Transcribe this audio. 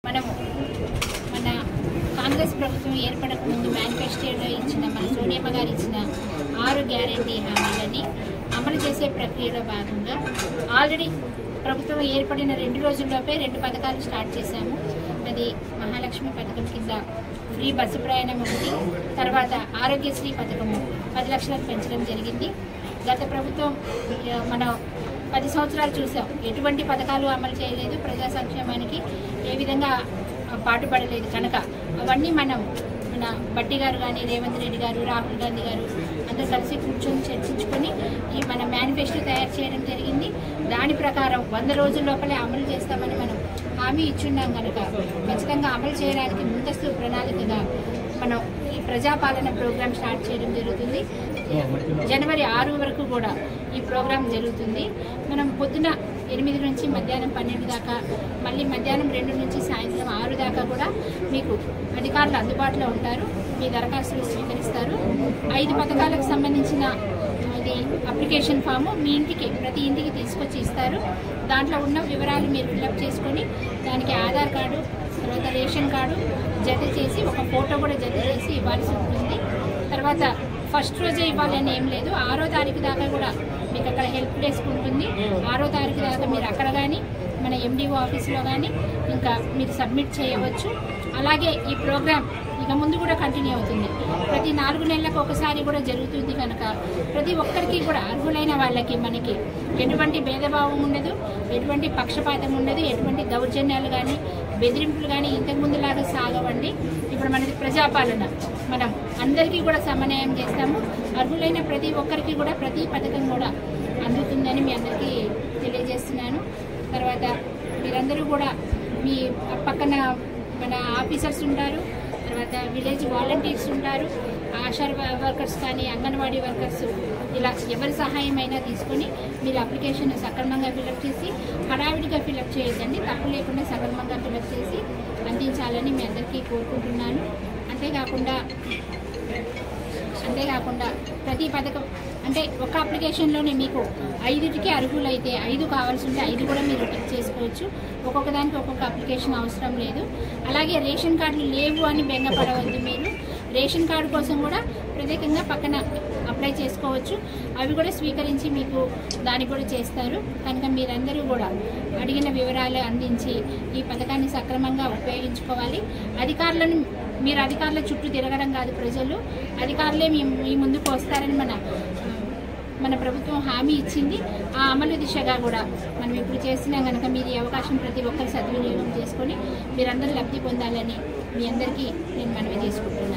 మనము మన కాంగ్రెస్ ప్రభుత్వం ఏర్పడక ముందు మేనిఫెస్టోలో ఇచ్చిన మన సోనియమ్మ గారు ఇచ్చిన ఆరు గ్యారంటీ హామీలని అమలు చేసే ప్రక్రియలో భాగంగా ఆల్రెడీ ప్రభుత్వం ఏర్పడిన రెండు రోజుల్లోపే రెండు పథకాలు స్టార్ట్ చేశాము అది మహాలక్ష్మి పథకం కింద ఫ్రీ బస్సు ప్రయాణం ఒకటి తర్వాత ఆరోగ్యశ్రీ పథకము పది లక్షలకు పెంచడం జరిగింది గత ప్రభుత్వం ఆ, మనం పది సంవత్సరాలు చూసాం ఎటువంటి పథకాలు అమలు చేయలేదు ప్రజా సంక్షేమానికి ఏ విధంగా ఆ, పాటుపడలేదు కనుక అవన్నీ మనం మన బట్టి గారు కానీ రేవంత్ రెడ్డి గారు రాహుల్ గాంధీ గారు అందరూ కలిసి కూర్చొని చర్చించుకొని ఈ మన మేనిఫెస్టో తయారు చేయడం జరిగింది దాని ప్రకారం వంద రోజుల లోపలే అమలు చేస్తామని మనం హామీ ఇచ్చున్నాం కనుక ఖచ్చితంగా అమలు చేయడానికి ముందస్తు ప్రణాళికగా మనం ఈ ప్రజాపాలన ప్రోగ్రాం స్టార్ట్ చేయడం జరుగుతుంది జనవరి ఆరు వరకు కూడా ఈ ప్రోగ్రాం జరుగుతుంది మనం పొద్దున ఎనిమిది నుంచి మధ్యాహ్నం పన్నెండు దాకా మళ్ళీ మధ్యాహ్నం రెండు నుంచి సాయంత్రం ఆరు దాకా కూడా మీకు అధికారులు అందుబాటులో ఉంటారు మీ దరఖాస్తులు స్వీకరిస్తారు ఐదు పథకాలకు సంబంధించిన అది అప్లికేషన్ ఫాము మీ ఇంటికి ప్రతి ఇంటికి తీసుకొచ్చి ఇస్తారు దాంట్లో ఉన్న వివరాలు మీరు ఫిల్అప్ చేసుకొని దానికి ఆధార్ కార్డు తర్వాత రేషన్ కార్డు జత చేసి ఒక ఫోటో కూడా జత చేసి ఇవ్వాల్సి ఉంటుంది తర్వాత ఫస్ట్ రోజే ఇవ్వాలని ఏం లేదు ఆరో తారీఖు దాకా కూడా మీకు అక్కడ హెల్ప్ డెస్క్ ఉంటుంది ఆరో తారీఖు దాకా మీరు అక్కడ కానీ మన ఎండిఓ ఆఫీస్లో కానీ ఇంకా మీరు సబ్మిట్ చేయవచ్చు అలాగే ఈ ప్రోగ్రామ్ ఇక ముందు కూడా కంటిన్యూ అవుతుంది ప్రతి నాలుగు నెలలకు ఒకసారి కూడా జరుగుతుంది కనుక ప్రతి ఒక్కరికి కూడా అర్హులైన వాళ్ళకి మనకి ఎటువంటి భేదభావం ఉండదు ఎటువంటి పక్షపాతం ఉండదు ఎటువంటి దౌర్జన్యాలు కానీ బెదిరింపులు కానీ ఇంతకు ముందులాగా సాగవండి ఇప్పుడు మనది ప్రజాపాలన మనం అందరికీ కూడా సమన్వయం చేస్తాము అర్హులైన ప్రతి ఒక్కరికి కూడా ప్రతి పథకం కూడా అందుతుందని మీ అందరికీ తెలియజేస్తున్నాను తర్వాత మీరందరూ కూడా మీ పక్కన మన ఆఫీసర్స్ ఉంటారు తర్వాత విలేజ్ వాలంటీర్స్ ఉంటారు ఆశా వర్కర్స్ కానీ అంగన్వాడీ వర్కర్స్ ఇలా ఎవరి సహాయం అయినా తీసుకొని మీరు అప్లికేషన్ సక్రమంగా ఫిలప్ చేసి హడావిడిగా ఫిలప్ చేయొద్దండి తప్పు లేకుండా సక్రమంగా ఫిలప్ చేసి అందించాలని మీ అందరికీ కోరుకుంటున్నాను అంతేకాకుండా అంతేకాకుండా ప్రతి పథకం అంటే ఒక అప్లికేషన్లోనే మీకు ఐదుటికి అర్హులైతే ఐదు కావాల్సి ఉంటే ఐదు కూడా మీరు టిక్ చేసుకోవచ్చు ఒక్కొక్క దానికి ఒక్కొక్క అప్లికేషన్ అవసరం లేదు అలాగే రేషన్ కార్డులు లేవు అని బెంగపడవద్దు మీరు రేషన్ కార్డు కోసం కూడా ప్రత్యేకంగా పక్కన అప్లై చేసుకోవచ్చు అవి కూడా స్వీకరించి మీకు దానికి కూడా చేస్తారు కనుక మీరందరూ కూడా అడిగిన వివరాలు అందించి ఈ పథకాన్ని సక్రమంగా ఉపయోగించుకోవాలి అధికారులను మీరు అధికారుల చుట్టూ తిరగడం కాదు ప్రజలు అధికారులే మీ మీ ముందుకు వస్తారని మన మన ప్రభుత్వం హామీ ఇచ్చింది ఆ అమలు దిశగా కూడా మనం ఇప్పుడు చేస్తున్నాం కనుక మీరు ఈ అవకాశం ప్రతి ఒక్కరు సద్వినియోగం చేసుకొని మీరందరూ లబ్ధి పొందాలని మీ అందరికీ నేను మనవి చేసుకుంటున్నాను